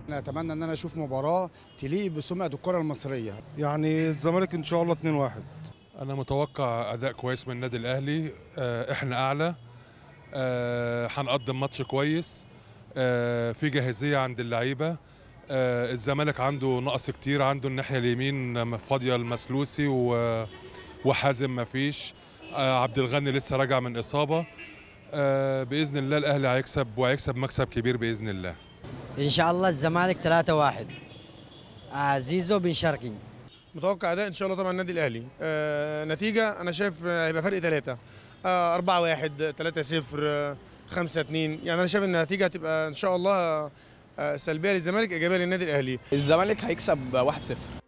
أنا اتمنى ان انا اشوف مباراه تليق بسمعه الكره المصريه يعني الزمالك ان شاء الله 2-1 انا متوقع اداء كويس من النادي الاهلي آه، احنا اعلى آه، هنقدم ماتش كويس آه، في جاهزيه عند اللعيبه آه، الزمالك عنده نقص كتير عنده الناحيه اليمين فاضيه المسلوسي و- وحازم مفيش آه، عبد الغني لسه راجع من اصابه آه، باذن الله الاهلي هيكسب وهيكسب مكسب كبير باذن الله ان شاء الله الزمالك 3 1 آه زيزو بن شرقي متوقع اداء ان شاء الله طبعا النادي الاهلي آه نتيجه انا شايف آه، هيبقى فرق ثلاثه آه 4 1 3 0 5 2 يعني انا شايف ان النتيجه هتبقى ان شاء الله آه سلبيه للزمالك ايجابيه للنادي الاهلي الزمالك هيكسب 1-0